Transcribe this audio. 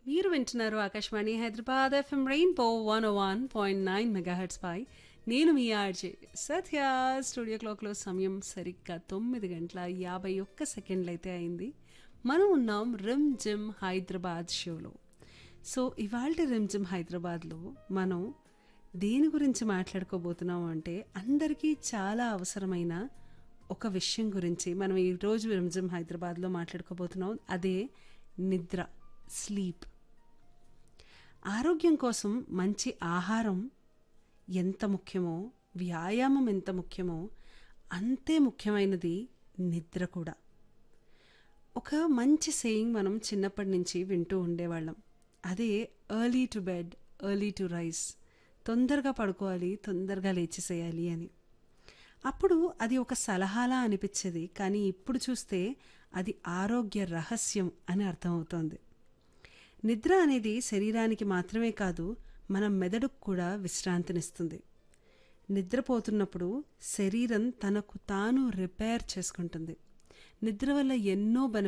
మీరు వింటున్నారు Akashvani Hyderabad FM rainbow one one point nine megahertz పై నేను మీ ఆర్జే సత్య స్టూడియో క్లాక్లో సమయం సరిగ్గా తొమ్మిది గంటల యాభై ఒక్క సెకండ్లు అయితే అయింది మనం ఉన్నాం రిమ్ జిమ్ హైదరాబాద్ షోలో సో ఇవాళ రిమ్ జిమ్ హైదరాబాద్లో మనం దేని గురించి మాట్లాడుకోబోతున్నాం అంటే అందరికీ చాలా అవసరమైన ఒక విషయం గురించి మనం ఈరోజు రిమ్ జిమ్ హైదరాబాద్లో మాట్లాడుకోబోతున్నాం అదే నిద్ర స్లీప్ ఆరోగ్యం కోసం మంచి ఆహారం ఎంత ముఖ్యమో వ్యాయామం ఎంత ముఖ్యమో అంతే ముఖ్యమైనది నిద్ర కూడా ఒక మంచి సేయింగ్ మనం చిన్నప్పటి నుంచి వింటూ ఉండేవాళ్ళం అదే early to bed early to rise తొందరగా పడుకోవాలి తొందరగా లేచేసేయాలి అని అప్పుడు అది ఒక సలహాలా అనిపించేది కానీ ఇప్పుడు చూస్తే అది ఆరోగ్య రహస్యం అని అర్థమవుతోంది నిద్ర అనేది శరీరానికి మాత్రమే కాదు మన మెదడుకు కూడా విశ్రాంతినిస్తుంది నిద్రపోతున్నప్పుడు శరీరం తనకు తాను రిపేర్ చేసుకుంటుంది నిద్ర వల్ల ఎన్నో బెనిఫిట్స్